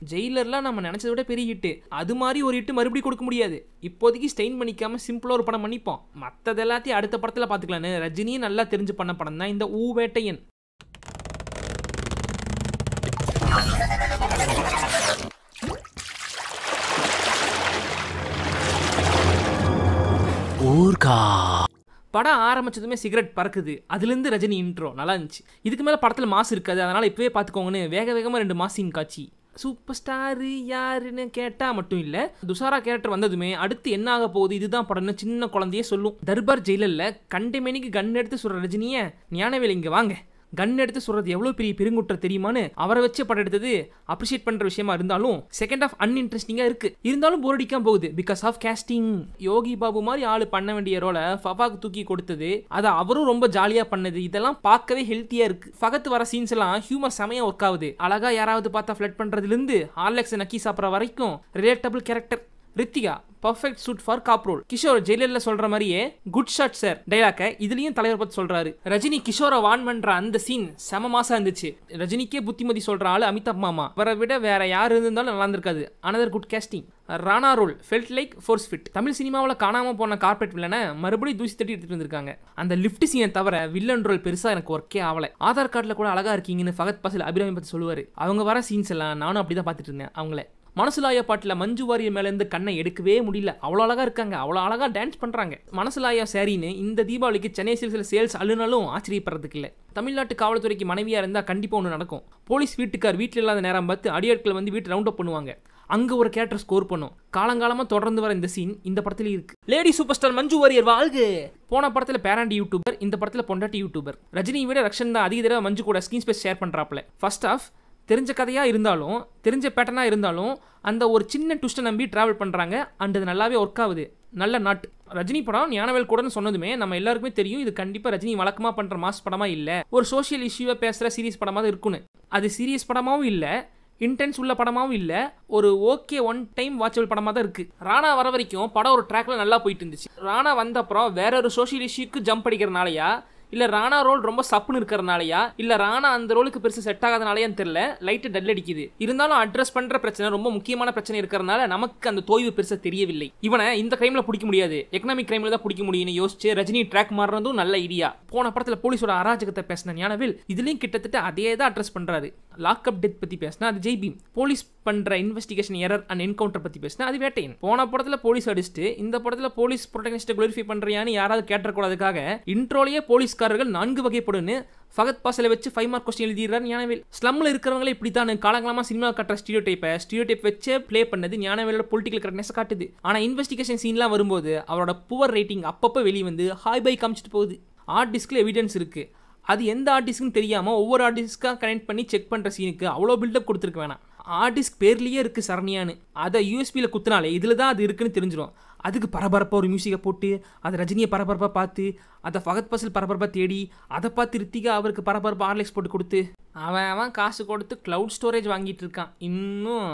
ஜெயிலர்லாம் நம்ம நினைச்சதை விட பெரிய ஹிட்டு அது மாதிரி ஒரு ஹிட்டு மறுபடியும் கொடுக்க முடியாது இப்போதைக்கு ஸ்டெயின் பண்ணிக்காம சிம்பிளா ஒரு படம் பண்ணிப்போம் மத்தது எல்லாத்தையும் அடுத்த படத்துல பாத்துக்கலான்னு ரஜினியும் நல்லா தெரிஞ்சு பண்ண படம் தான் இந்த ஊ வேட்டையன் ஊர்கா படம் ஆரம்பிச்சதுமே சிகரெட் பறக்குது அதுலேருந்து ரஜினி இன்ட்ரோ நல்லா இருந்துச்சு இதுக்கு மேலே படத்தில் மாசு இருக்காது அதனால் இப்போவே பார்த்துக்கோங்கன்னு வேக வேகமாக ரெண்டு மாசின் காட்சி சூப்பர் ஸ்டாரு யாருன்னு கேட்டால் மட்டும் இல்லை துஷாரா கேரக்டர் வந்ததுமே அடுத்து என்ன ஆக போகுது இதுதான் படம்னு சின்ன குழந்தையே சொல்லும் தர்பார் ஜெயிலில் கண்டமேனிக்கு கன் எடுத்து சொல்கிற ரஜினியை ஞானவேல் இங்கே வாங்க கன் எடுத்து சொல்றது எவ்வளவு பெரிய பெருங்குற்றம் தெரியுமான்னு அவரை வச்சு படம் எடுத்தது அப்ரிஷியேட் பண்ற விஷயமா இருந்தாலும் செகண்ட் ஆஃப் அன்இன்ட்ரெஸ்டிங்கா இருக்கு இருந்தாலும் போர் அடிக்காம போகுது because of casting Yogi Babu மாதிரி ஆளு பண்ண வேண்டிய ரோலை ஃபபாக்கு தூக்கி கொடுத்தது அதை அவரும் ரொம்ப ஜாலியா பண்ணது இதெல்லாம் பார்க்கவே ஹெல்த்தியா இருக்கு ஃபகத்து வர சீன்ஸ் எல்லாம் ஹியூமர் செமையா ஒர்க் ஆகுது அழகா யாராவது பார்த்தா ஃபிளட் பண்றதுல இருந்து ஆர்லெக்ஸ் நக்கி சாப்பிட்ற வரைக்கும் relatable character Ritika perfect suit for cop role Kishore ஜெயிலர்ல சொல்ற மாதிரியே குட் ஷாட் சார் டைலாக்க இதுலயும் தலைவர் பத்தி சொல்றாரு ரஜினி கிஷோரை வான் பண்ற அந்த சீன் செம மாசா இருந்துச்சு ரஜினிக்கே புத்திமதி சொல்ற ஆளு அமிதாப் மாமா அவரை விட வேற யார் இருந்தாலும் நல்லா இருந்திருக்காது another good casting Rana role felt like force fit Tamil சினிமாவில் காணாம போன கார்பரேட் வில்லனை மறுபடியும் தூசி தட்டி எடுத்துட்டு வந்திருக்காங்க அந்த லிஃப்ட் சீனை தவிர வில்லன் ரோல் பெருசா எனக்கு ஒர்க்கே ஆகல ஆதார் கார்டில் கூட அழகா இருக்கீங்கன்னு ஃபகத் பசில் அபிராமி பத்தி சொல்லுவாரு அவங்க வர சீன்ஸ் எல்லாம் நானும் அப்படிதான் பார்த்துட்டு இருந்தேன் அவங்கள மனசுலாயா பாட்டில் மஞ்சு வாரியர் மேலேருந்து கண்ணை எடுக்கவே முடியல அவ்வளோ அழகா இருக்காங்க அவ்வளோ அழகா டான்ஸ் பண்றாங்க மனசுலாயா சாரின்னு இந்த தீபாவளிக்கு சென்னை சில்சில் சேல்ஸ் அழுனாலும் ஆச்சரியப்படுறதுக்கு இல்லை தமிழ்நாட்டு காவல்துறைக்கு மனைவியா இருந்தால் கண்டிப்பாக ஒன்று நடக்கும் போலீஸ் வீட்டுக்கார் வீட்டில் இல்லாத நேரம் பார்த்து அடியாட்கள் வந்து வீட்டு ரவுண்ட் அப் பண்ணுவாங்க அங்க ஒரு கேரக்டர் ஸ்கோர் பண்ணும் காலங்காலமா தொடர்ந்து வர இந்த சீன் இந்த படத்துல இருக்கு lady superstar Manju Warrier வாழ்க போன படத்துல பேராண்டி யூடியூபர் இந்த படத்துல பொண்டாட்டி யூடியூபர் ரஜினியை விட ரக்ஷன் தான் அதிக தடவை மஞ்சு கூட ஸ்கிரீன் ஸ்பேஸ் ஷேர் பண்றாப்ல ஃபர்ஸ்ட் ஆஃப் தெரிஞ்ச கதையாக இருந்தாலும் தெரிஞ்ச பேட்டர்னாக இருந்தாலும் அந்த ஒரு சின்ன ட்விஸ்ட்டை நம்பி ட்ராவல் பண்ணுறாங்க அண்ட் அது நல்லாவே ஒர்க் ஆகுது நல்ல நாட் ரஜினி படம் ஞானவேல் கூடன்னு சொன்னதுமே நம்ம எல்லாருக்குமே தெரியும் இது கண்டிப்பாக ரஜினி வழக்கமாக பண்ணுற மாஸ் படமாக இல்லை ஒரு சோஷியல் இஷ்யூவை பேசுகிற சீரியஸ் படமாக தான் இருக்குன்னு அது சீரியஸ் படமாகவும் இல்லை இன்டென்ஸ் உள்ள படமாகவும் இல்லை ஒரு ஓகே ஒன் டைம் வாட்சபிள் படமாக தான் இருக்குது ராணா வர வரைக்கும் படம் ஒரு ட்ராக்ல நல்லா போயிட்டு இருந்துச்சு ராணா வந்த அப்புறம் வேற ஒரு சோஷியல் இஷ்யூக்கு ஜம்ப் அடிக்கிறனாலயா இல்ல ராணா ரோல் ரொம்ப சப்புன்னு இருக்கிறனாலயா இல்ல ராணா அந்த ரோலுக்கு பெருசு செட் ஆகாதனாலயான்னு தெரியல லைட்டு டல் அடிக்குது இருந்தாலும் அட்ரஸ் பண்ற பிரச்சனை ரொம்ப முக்கியமான பிரச்சனை இருக்கிறனால நமக்கு அந்த தோய்வு பெருசா தெரியவில்லை இவனை இந்த கிரைம்ல பிடிக்க முடியாது எக்கனாமிக் கிரைம்ல தான் பிடிக்க முடியும்னு யோசிச்சு ரஜினி ட்ராக் மாறுறதும் நல்ல ஐடியா போன படத்துல போலீஸோட அராஜகத்தை பேசின ஞானவில் இதுலயும் கிட்டத்தட்ட அதே தான் அட்ரஸ் பண்றாரு லாக் அப் டெத் பத்தி பேசினா அது ஜெய்பீம் போலீஸ் பண்ற இன்வெஸ்டிகேஷன் எரர் அண்ட் என்கவுண்டர் பத்தி பேசினா அது வேட்டையன் போன படத்துல போலீஸ் அடிச்சுட்டு இந்த படத்துல போலீஸ் ப்ரொடகனிஸ்ட் குளோரிஃபை பண்றியான்னு யாராவது கேட்டக்கூடாதுக்காக இன்ட்ரோலயே போலீஸ்காரர்கள் நான்கு வகைப்படுன்னு ஃபகத் பாசல வச்சு ஃபைவ் மார்க் கொஸ்டின் எழுதிடுறாரு ஞானவேல் ஸ்லம்ல இருக்கிறவங்களே இப்படி தான் காலங்காலமா சினிமா கட்டுற ஸ்டீரியோ டைப்பை ஸ்டீரியோ டைப் வச்சு ப்ளே பண்ணது ஞானவேலோட பொலிட்டிக்கல் கரெக்ட்னஸ் காட்டுது ஆனா இன்வெஸ்டிகேஷன் சீன்லாம் வரும்போது அவரோட புவர் ரேட்டிங் அப்பப்போ வெளியே வந்து ஹாய் பை காமிச்சிட்டு போகுது ஆர்ட் டிஸ்க்ல எவிடன்ஸ் இருக்கு அது எந்த ஆர்டிஸ்ட்னு தெரியாம ஒவ்வொரு ஆர்டிஸ்ட்காக கனெக்ட் பண்ணி செக் பண்ற சீனுக்கு அவ்வளோ பில்டப் கொடுத்துருக்க வேணாம் ஆர்டிஸ்ட் பேர்லயே இருக்கு சரணியான்னு அதை யூஎஸ்பியில் குத்துனாலே இதில் தான் அது இருக்குன்னு தெரிஞ்சிடும் அதுக்கு பரபரப்பாக ஒரு மியூசிக்கை போட்டு அதை ரஜினியை பரபரப்பாக பார்த்து அதை ஃபகத் பசில் பரபரப்பாக தேடி அதை பார்த்து ரித்திகா அவருக்கு பரபரப்பாக ஆர்லெக்ஸ் போட்டு கொடுத்து அவன் அவன் காசு கொடுத்து க்ளவுட் ஸ்டோரேஜ் வாங்கிட்டு இருக்கான் இன்னும்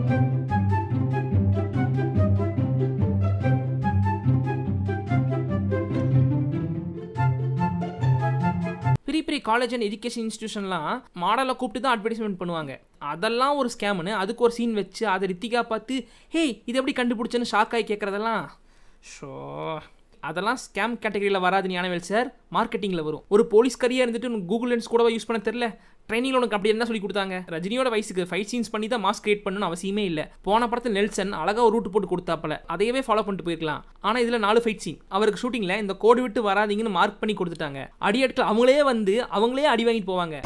பெரிய பெரிய காலேஜ் அண்ட் எஜுகேஷன் இன்ஸ்டியூஷன்லாம் மாடலை கூப்பிட்டு தான் அட்வர்டைஸ்மெண்ட் பண்ணுவாங்க அதெல்லாம் ஒரு ஸ்கேம்னு அதுக்கு ஒரு சீன் வச்சு அதை ரித்திகா பார்த்து ஹேய் இது எப்படி கண்டுபிடிச்சேன்னு ஷாக் ஆகி கேட்குறதெல்லாம் ஷோ அதெல்லாம் ஸ்கேம் கேட்டகரியில் வராது ஞானவேல் சார் மார்க்கெட்டிங்கில் வரும் ஒரு போலீஸ்காரியாக இருந்துட்டு கூகுள் லென்ஸ் கூடவா யூஸ் பண்ண தெரில ட்ரைனிங்கில் உனக்கு அப்படி என்ன சொல்லி கொடுத்தாங்க ரஜினியோட வயசுக்கு ஃபைட் சீன்ஸ் பண்ணி தான் மாஸ்க் கிரியேட் பண்ணணும்னு அவசியமே இல்லை போன படத்தில் நெல்சன் அழகாக ஒரு ரூட் போட்டு கொடுத்தாப்பல அதையவே ஃபாலோ பண்ணிட்டு போயிருக்கலாம் ஆனால் இதில் நாலு ஃபைட் சீன் அவருக்கு ஷூட்டிங்கில் இந்த கோடு விட்டு வராதீங்கன்னு மார்க் பண்ணி கொடுத்துட்டாங்க அடியாட்கள் அவங்களே வந்து அவங்களே அடி வாங்கிட்டு போவாங்க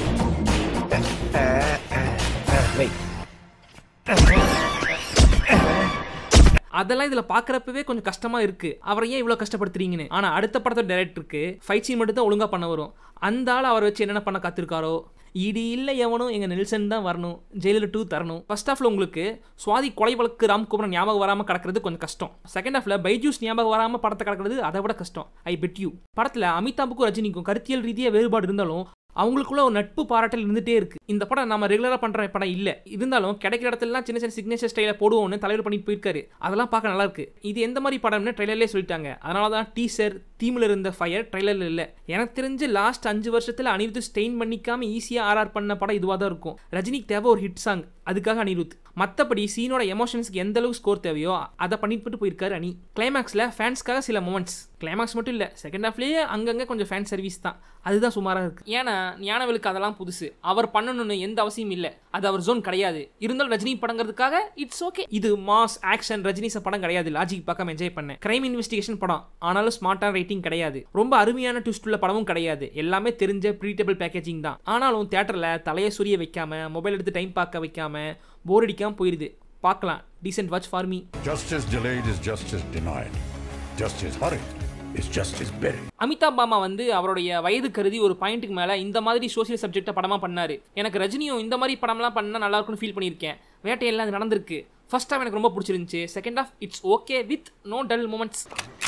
அதெல்லாம் இதுல பாக்குறப்பவே கொஞ்சம் கஷ்டமா இருக்கு அவரை ஏன் இவ்வளவு கஷ்டப்படுத்துறீங்கன்னு ஆனா அடுத்த படத்தோட டைரக்டருக்கு ஃபைட் சீன் மட்டும் தான் ஒழுங்கா பண்ண வரும் அந்த ஆள் அவரை வச்சு என்னென்ன பண்ண காத்திருக்காரோ இது இல்லை எவனும் எங்க நெல்சன் தான் வரணும் ஜெயிலர் டூ தரணும் ஃபர்ஸ்ட் ஹாஃப்ல உங்களுக்கு சுவாதி கொலை வழக்கு ராம்குமரன் ஞாபகம் வராம கிடக்கிறது கொஞ்சம் கஷ்டம் செகண்ட் ஹாஃப்ல பைஜூஸ் ஞாபகம் வராம படத்தை கிடக்கிறது அதை விட கஷ்டம் ஐ பெட் யூ படத்துல அமிதாபுக்கும் ரஜினிக்கும் கருத்தியல் ரீதியா வேறுபாடு இருந்தாலும் அவங்களுக்குள்ள ஒரு நட்பு பாராட்டல் இருந்துட்டே இருக்கு இந்த படம் நம்ம ரெகுலரா பண்ற படம் இல்ல இருந்தாலும் கிடைக்கிற இடத்துலலாம் சின்ன சின்ன சிக்னேச்சர் ஸ்டைல போடுவோம்னு தலைவர் பண்ணிட்டு போயிருக்காரு அதெல்லாம் பார்க்க நல்லா இருக்கு இது எந்த மாதிரி படம்னு ட்ரெய்லர்லேயே சொல்லிட்டாங்க அதனால தான் டீசர் தீமில் இருந்த ஃபயர் ட்ரைலரில் இல்லை எனக்கு தெரிஞ்சு லாஸ்ட் அஞ்சு வருஷத்தில் அனிருத் ஸ்டெயின் பண்ணிக்காம ஈஸியாக ஆர்ஆர் பண்ண படம் இதுவாக தான் இருக்கும் ரஜினிக்கு தேவை ஒரு ஹிட் சாங் அதுக்காக அனிருத் மற்றபடி சீனோட எமோஷன்ஸ்க்கு எந்த அளவுக்கு ஸ்கோர் தேவையோ அதை பண்ணிட்டு போயிருக்காரு அனி கிளைமேக்ஸில் ஃபேன்ஸ்க்காக சில மூமெண்ட்ஸ் கிளைமேக்ஸ் மட்டும் இல்லை செகண்ட் ஹாஃப்லேயே அங்கங்கே கொஞ்சம் ஃபேன் சர்வீஸ் தான் அதுதான் சுமாராக இருக்குது ஏன்னா ஞானவேலுக்கு அதெல்லாம் புதுசு அவர் பண்ணணும்னு எந்த அவசியம் இல்லை அது அவர் ஜோன் கிடையாது இருந்தாலும் ரஜினி படங்கிறதுக்காக இட்ஸ் ஓகே இது மாஸ் ஆக்ஷன் ரஜினிச படம் கிடையாது லாஜிக் பார்க்காம என்ஜாய் பண்ணேன் கிரைம் இன்வெஸ்டிகேஷன் படம் ஆனாலும் ஸ்மார்ட்டான ரைட்டிங் கிடையாது ரொம்ப அருமையான ட்விஸ்ட் உள்ள படமும் கிடையாது எல்லாமே தெரிஞ்ச ப்ரீட்டபிள் பேக்கேஜிங் தான் ஆனாலும் தேட்டரில் தலையை சுரிய வைக்காம மொபைல் எடுத்து டைம் பார்க்க வைக்காம போர் அடிக்காம போயிருது பார்க்கலாம் decent watch for me Justice delayed is justice denied. Justice hurried is justice buried. Amitabh பாமா வந்து அவருடைய வயது கருதி ஒரு பாயிண்ட்டுக்கு மேலே இந்த மாதிரி சோஷியல் சப்ஜெக்டை படமாக பண்ணார் எனக்கு ரஜினியும் இந்த மாதிரி படம்லாம் பண்ணால் நல்லா இருக்கும்னு ஃபீல் பண்ணியிருக்கேன் வேட்டையெல்லாம் அது நடந்திருக்கு ஃபர்ஸ்ட் ஹாஃப் எனக்கு ரொம்ப பிடிச்சிருந்துச்சு second half it's okay with no dull moments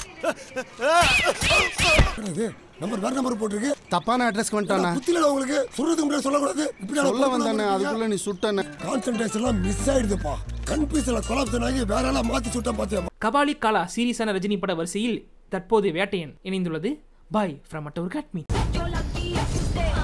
இது நம்பர் வேற நம்பர் போட்டிருக்கு தப்பான அட்ரஸ்க்கு வந்துட்டானே புத்தில உங்களுக்கு சொல்றதுக்கு முன்னாடி சொல்லக்கூடாது இப்படி சொல்ல வந்தானே அதுக்குள்ள நீ சுட்டானே கான்சென்ட்ரேஷன் எல்லாம் மிஸ் ஆயிடுதுப்பா கன்ஃபியூஸ்ல கொலாப்ஷன் ஆகி வேற எல்லாம் மாத்தி சுட்டா பாத்தியா கபாலி காலா சீரியஸான ரஜினி பட வரிசையில் தற்போது வேட்டையன் இணைந்துள்ளது பாய் ஃப்ரம் அட்டவர் காட்மி Yo la guía, usted